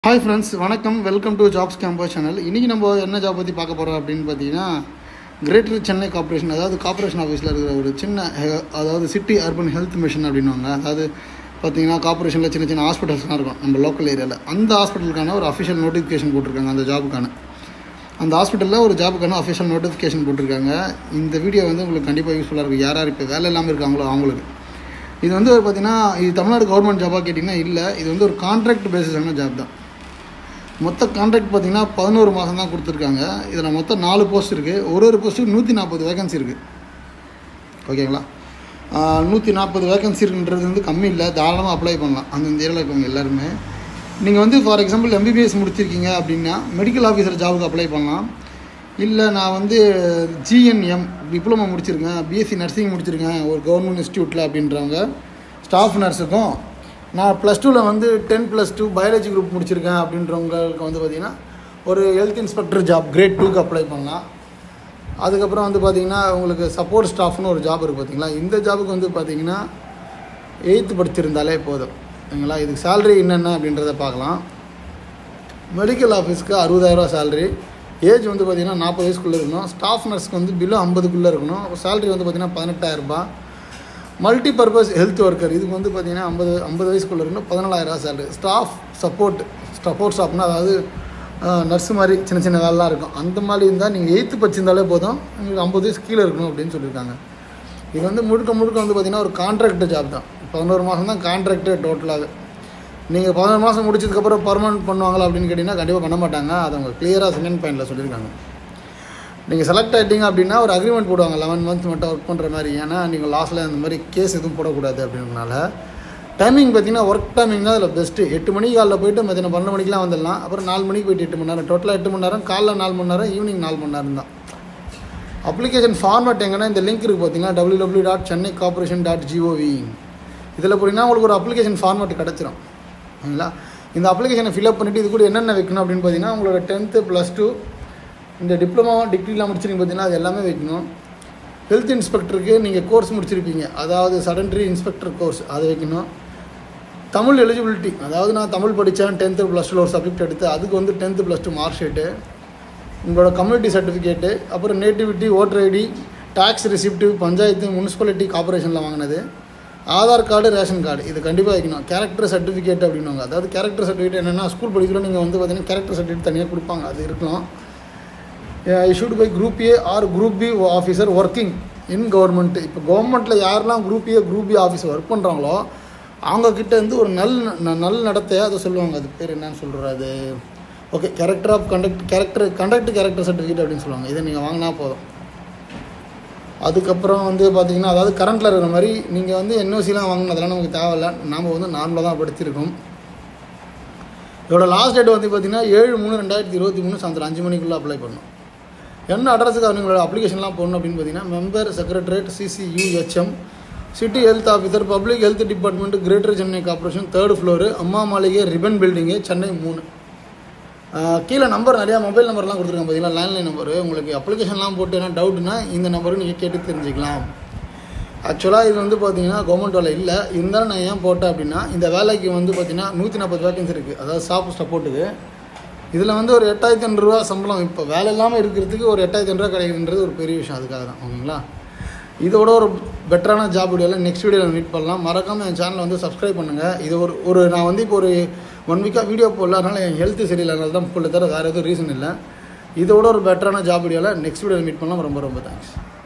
hi friends வணக்கம் welcome to jobs campus channel இன்றைக்கி நம்ம என்ன ஜாப் பற்றி பார்க்க போகிறோம் அப்படின்னு பார்த்தீங்கன்னா கிரேட்டர் சென்னை கார்ப்பரேஷன் அதாவது கார்ப்பரேஷன் ஆஃபீஸில் இருக்கிற ஒரு சின்ன ஹெ- அதாவது சிட்டி அர்பன் ஹெல்த் மிஷன் அப்படின்னுவாங்க அதாவது பார்த்தீங்கன்னா கார்ப்பரேஷனில் சின்ன சின்ன ஹாஸ்பிட்டல்ஸ்லாம் இருக்கும் நம்ம லோக்கல் ஏரியாவில் அந்த ஹாஸ்பிட்டலுக்கான ஒரு அஃபிஷியல் நோட்டிஃபிகேஷன் போட்டிருக்காங்க அந்த ஜாபுக்கான அந்த ஹாஸ்பிட்டலில் ஒரு ஜாபுக்கான அஃபிஷியல் நோட்டிஃபிகேஷன் போட்டிருக்காங்க இந்த வீடியோ வந்து உங்களுக்கு கண்டிப்பாக யூஸ்ஃபுல்லாக இருக்கும் யார் யார் இப்போ வேலை இல்லாமல் இருக்காங்களோ அவங்களுக்கு இது வந்து ஒரு பார்த்தீங்கன்னா இது தமிழ்நாடு கவர்மெண்ட் ஜாபாக கேட்டிங்கன்னா இல்லை இது வந்து ஒரு கான்ட்ராக்ட் பேசிஸான ஜாப் தான் மொத்த கான்ட்ராக்ட் பார்த்தீங்கன்னா பதினோரு மாதம் தான் கொடுத்துருக்காங்க இதில் மொத்தம் நாலு போஸ்ட் இருக்குது ஒரு ஒரு போஸ்ட்டுக்கு நூற்றி நாற்பது வேகன்சி இருக்குது ஓகேங்களா நூற்றி நாற்பது வேகன்சி இருக்குன்றது வந்து கம்மி இல்லை தாராளமாக அப்ளை பண்ணலாம் அந்தந்த ஏரியாவில் இருக்கவங்க எல்லாருமே நீங்கள் வந்து ஃபார் எக்ஸாம்பிள் எம்பிபிஎஸ் முடிச்சிருக்கீங்க அப்படின்னா மெடிக்கல் ஆஃபீஸர் ஜாபுக்கு அப்ளை பண்ணலாம் இல்லை நான் வந்து ஜிஎன்எம் டிப்ளமோ முடிச்சிருக்கேன் பிஎஸ்சி நர்சிங் முடிச்சிருக்கேன் ஒரு கவர்மெண்ட் இன்ஸ்டியூட்டில் அப்படின்றவங்க ஸ்டாஃப் நர்ஸுக்கும் நான் ப்ளஸ் டூவில் வந்து ten plus two biology group முடிச்சிருக்கேன் அப்படின்றவங்களுக்கு வந்து பார்த்திங்கன்னா ஒரு ஹெல்த் இன்ஸ்பெக்டர் ஜாப் கிரேட் டூக்கு அப்ளை பண்ணலாம் அதுக்கப்புறம் வந்து பார்த்தீங்கன்னா உங்களுக்கு சப்போர்ட் ஸ்டாஃப்னு ஒரு ஜாப் இருக்குது பார்த்தீங்களா இந்த ஜாபுக்கு வந்து பார்த்தீங்கன்னா எயித்து படிச்சிருந்தாலே போதும் சரிங்களா இதுக்கு சேலரி என்னென்ன அப்படின்றத பார்க்கலாம் மெடிக்கல் ஆஃபீஸ்க்கு அறுபதாயிரரூவா சேலரி ஏஜ் வந்து பார்த்தீங்கன்னா நாற்பது வயசுக்குள்ளே இருக்கணும் ஸ்டாஃப் நர்ஸ்க்கு வந்து பிலோ ஐம்பதுக்குள்ளே இருக்கணும் சேலரி வந்து பார்த்தீங்கன்னா பதினெட்டாயிரரூபா மல்டி பர்பஸ் ஹெல்த் ஒர்க்கர் இதுக்கு வந்து பார்த்தீங்கன்னா ஐம்பது ஐம்பது வயசுக்குள்ளே இருக்கணும் பதினாலாயிரரூவா சேலரி ஸ்டாஃப் சப்போர்ட் சப்போர்ட் ஸ்டாஃப்னா அதாவது நர்ஸ் மாதிரி சின்ன சின்ன வேலைலாம் இருக்கும் அந்த மாதிரி இருந்தால் நீங்கள் எயித்து படிச்சிருந்தாலே போதும் உங்களுக்கு ஐம்பது வயசு கீழே இருக்கணும் அப்படின்னு சொல்லியிருக்காங்க இது வந்து முழுக்க முழுக்க வந்து பார்த்தீங்கன்னா ஒரு கான்ட்ராக்ட் ஜாப் தான் பதினோரு மாதம் தான் கான்ட்ராக்டு டோட்டலாக நீங்கள் பதினோரு மாதம் முடிச்சதுக்கப்புறம் பர்மனெண்ட் பண்ணுவாங்களா அப்படின்னு கேட்டிங்கன்னா கண்டிப்பாக பண்ண மாட்டாங்க அதை அவங்க கிளியராக செகண்ட் பாயிண்டில் சொல்லியிருக்காங்க நீங்கள் செலக்ட் ஆகிட்டீங்க அப்படின்னா ஒரு அக்ரிமெண்ட் போடுவாங்க லெவன் மந்த் மட்டும் ஒர்க் பண்ணுற மாதிரி ஏன்னா நீங்கள் லாஸ்ட்டில் இந்த மாதிரி கேஸ் எதுவும் போடக்கூடாது அப்படின்றனால டைமிங் பார்த்தீங்கன்னா ஒர்க் டைமிங் தான் அதில் பெஸ்ட்டு எட்டு மணிக்கு காலைல போயிட்டு மத்தியானம் பன்னெண்டு மணிக்கெலாம் வந்துடலாம் அப்புறம் நாலு மணிக்கு போயிட்டு எட்டு மணி நேரம் டோட்டலாக எட்டு மணி நேரம் காலைல நாலு மணி நேரம் ஈவினிங் நாலு மணி நேரம் தான் அப்ளிகேஷன் ஃபார்மேட் எங்கன்னா இந்த லிங்க் இருக்குது பார்த்தீங்கன்னா W W dot Chennai corporation dot GOV இதில் போனீங்கன்னா உங்களுக்கு ஒரு அப்ளிகேஷன் ஃபார்மேட் கிடச்சிரும் சரிங்களா இந்த அப்ளிகேஷனை ஃபில்அப் பண்ணிவிட்டு இது கூட என்னென்ன வைக்கணும் அப்படின்னு பார்த்தீங்கன்னா உங்களோட டென்த்து ப்ளஸ் டூ இந்த டிப்ளமோ டிகிரிலாம் முடிச்சிருக்கீங்க பார்த்தீங்கன்னா அது எல்லாமே வைக்கணும் ஹெல்த் இன்ஸ்பெக்டருக்கு நீங்கள் கோர்ஸ் முடிச்சிருப்பீங்க அதாவது சடன்ட்ரி இன்ஸ்பெக்டர் கோர்ஸ் அது வைக்கணும் தமிழ் எலிஜிபிலிட்டி அதாவது நான் தமிழ் படித்தேன் டென்த்து ப்ளஸ் டூவில் ஒரு சப்ஜெக்ட் எடுத்து அதுக்கு வந்து tenth plus two mark sheet உங்களோட கம்யூனிட்டி சர்டிஃபிகேட்டு அப்புறம் nativity voter ID tax receipt panchayat municipality கார்பரேஷனில் வாங்கினது ஆதார் கார்டு ரேஷன் கார்டு இது கண்டிப்பாக வைக்கணும் கேரக்டர் சர்டிஃபிகேட் அப்படின்னுவாங்க அதாவது கேரக்டர் சர்டிஃபிகேட் என்னென்னா ஸ்கூல் படிக்கிறோம் நீங்கள் வந்து பார்த்தீங்கன்னா கேரக்டர் சர்டிஃபிகேட் தனியாக கொடுப்பாங்க அது இருக்கலாம் issued by group A or group B officer working in government இப்போ கவர்மெண்ட்டில் யாரெல்லாம் group A group B officer work பண்ணுறாங்களோ அவங்கக்கிட்ட இருந்து ஒரு நல் ந- நல் நடத்தையாக அதை சொல்லுவாங்க அது பேர் என்னன்னு சொல்கிறது அது okay character of conduct character conduct character certificate அப்படின்னு சொல்லுவாங்க இதை நீங்கள் வாங்கினா போதும் அதுக்கப்புறம் வந்து பார்த்தீங்கன்னா அதாவது கரண்ட்டில் இருக்கிற மாதிரி நீங்கள் வந்து என்ஓசிலாம் வாங்கணும் அதெல்லாம் நமக்கு தேவையில்ல நாம் வந்து நார்மலாக தான் படிச்சிருக்கோம் இதோட லாஸ்ட் டேட் வந்து பார்த்தீங்கன்னா ஏழு மூணு ரெண்டாயிரத்தி இருபத்தி மூணு சாயந்தரம் அஞ்சு மணிக்குள்ளே அப்ளை பண்ணணும் என்ன அட்ரஸுக்கு அவங்களோட அப்ளிகேஷன்லாம் போடணும் அப்படின்னு பார்த்தீங்கன்னா member secretariat CCUHM city health officer public health department greater Chennai corporation third floor Amma Maaligai ribbon building Chennai மூணு ஆஹ் கீழே நம்பர் நிறையா மொபைல் நம்பர்லாம் கொடுத்துருக்காங்க பார்த்தீங்களா லேண்ட்லைன் நம்பரு உங்களுக்கு அப்ளிகேஷன்லாம் போட்டு என்ன டவுட்னா இந்த நம்பருக்கு நீங்கள் கேட்டு தெரிஞ்சுக்கலாம் ஆக்சுவலாக இது வந்து பார்த்தீங்கன்னா கவர்மெண்ட் வேலை இல்லை இருந்தாலும் நான் ஏன் போட்டேன் அப்படின்னா இந்த வேலைக்கு வந்து பார்த்தீங்கன்னா நூற்றி நாற்பது வேகன்சி இருக்குது அதாவது சாப் சப்போர்ட்டுக்கு இதில் வந்து ஒரு எட்டாயிரத்தி ஐநூறுரூவா சம்பளம் இப்போ வேலை இல்லாமல் இருக்கிறதுக்கு ஒரு எட்டாயிரத்தி ஐநூறுரூவா கிடைக்குதுன்றது ஒரு பெரிய விஷயம் அதுக்காக தான் ஓகேங்களா இதோட ஒரு பெட்டரான ஜாப் வீடியோவில் நெக்ஸ்ட் வீடியோவில் மீட் பண்ணலாம் மறக்காமல் என் சேனலை வந்து சப்ஸ்கிரைப் பண்ணுங்கள் இது ஒரு ஒரு நான் வந்து இப்போ ஒரு ஒன் வீக்காக வீடியோ போடல அதனால் என் ஹெல்த் சரியில்லைனால தான் போடல தவிர வேறு எதுவும் ரீசன் இல்லை இதோட ஒரு பெட்டரான ஜாப் வீடியோவில் நெக்ஸ்ட் வீடியோவில் மீட் பண்ணலாம் ரொம்ப ரொம்ப தேங்க்ஸ்